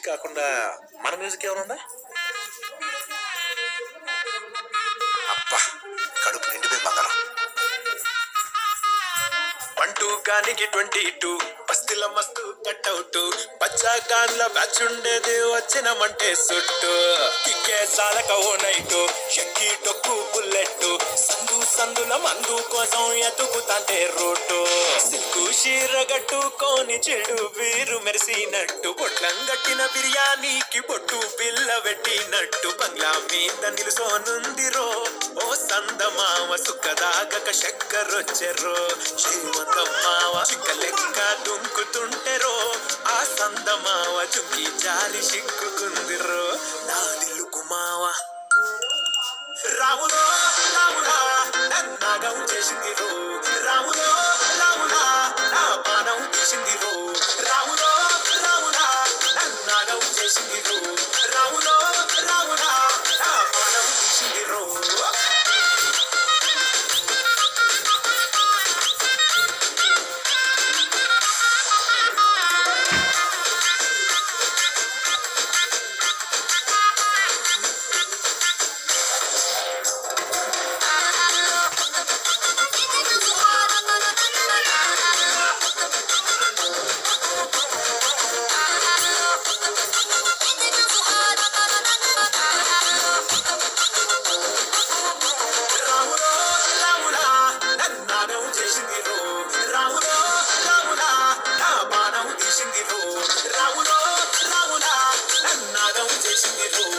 కాకుండా మన మ్యూజిక్ ఏమైనా ఉందా అబ్బా కడుపు నిండిపోయి మంగళం పంటూ గానికి ట్వంటీ టూ బస్తీల మస్తు కట్అవుట్ పచ్చాగాన్ల బ్యాచ్ ఉండేది వచ్చినమంటే సుట్టు కిక్కే సాలక ఓ నైటు షక్కి టొక్కు బుల్లెట్ సందు సందుల మందు కోసం ఎతుకుతాంటే రూటు సిక్కు షీర గట్టుకోని చెడు వీరు మెరిసినట్టు పొట్లం గట్టిన బిర్యానీకి పొట్టు బిల్ల పెట్టినట్టు బంగ్లా మీద నిలుసోనుందిరో ఓ సందమావ సుఖదాగక చక్కరొచ్చెరో శ్రీమంతమ్మావ చిక్క లెక్క దుంకుతుంటెరో ఆ సందమావ చుంకి జారి సిక్కుకుందిరో నా దిల్లుకు మావ రాములో రాములా నన్నాగం చేసిందిరో రాములో రాములా నా పానం తీసిందిరో రాములో రాములా నన్నాగం చేసిందిరో రాములో రాములా నా పానం తీసిందిరో రాములో రాములా నన్నాగం చేసిందిరో రాములో రాములా నా బాణం తీసిందిరో రాములో రాములా నన్నాగం చేసిందిరో